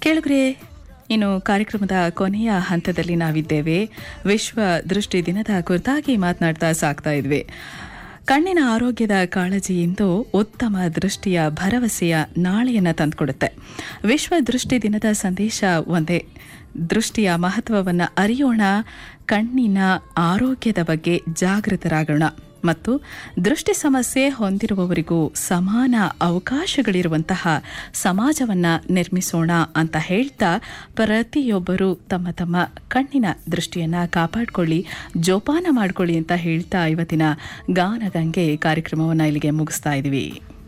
ಕೇಳಿದ್ರೆ ಇನ್ನು ಕಾರ್ಯಕ್ರಮದ ಕೊನೆಯ ಹಂತದಲ್ಲಿ ನಾವಿದ್ದೇವೆ ವಿಶ್ವ ದೃಷ್ಟಿ ದಿನದ ಕುರಿತಾಗಿ ಮಾತನಾಡ್ತಾ ಸಾಕ್ತಾ ಇದ್ವಿ ಕಣ್ಣಿನ ಆರೋಗ್ಯದ ಕಾಳಜಿ ಇಂದು ಉತ್ತಮ ದೃಷ್ಟಿಯ ಭರವಸೆಯ ನಾಳೆಯನ್ನು ತಂದುಕೊಡುತ್ತೆ ವಿಶ್ವ ದೃಷ್ಟಿ ದಿನದ ಸಂದೇಶ ಒಂದೇ ದೃಷ್ಟಿಯ ಮಹತ್ವವನ್ನು ಅರಿಯೋಣ ಕಣ್ಣಿನ ಆರೋಗ್ಯದ ಬಗ್ಗೆ ಜಾಗೃತರಾಗೋಣ ಮತ್ತು ದೃಷ್ಟಿ ಸಮಸ್ಯೆ ಹೊಂದಿರುವವರಿಗೂ ಸಮಾನ ಅವಕಾಶಗಳಿರುವಂತಹ ಸಮಾಜವನ್ನ ನಿರ್ಮಿಸೋಣ ಅಂತ ಹೇಳ್ತಾ ಪ್ರತಿಯೊಬ್ಬರು ತಮ್ಮ ತಮ್ಮ ಕಣ್ಣಿನ ದೃಷ್ಟಿಯನ್ನ ಕಾಪಾಡಿಕೊಳ್ಳಿ ಜೋಪಾನ ಮಾಡಿಕೊಳ್ಳಿ ಅಂತ ಹೇಳ್ತಾ ಇವತ್ತಿನ ಗಾನಗಂಗೆ ಕಾರ್ಯಕ್ರಮವನ್ನು ಇಲ್ಲಿಗೆ ಮುಗಿಸ್ತಾ ಇದ್ದೀವಿ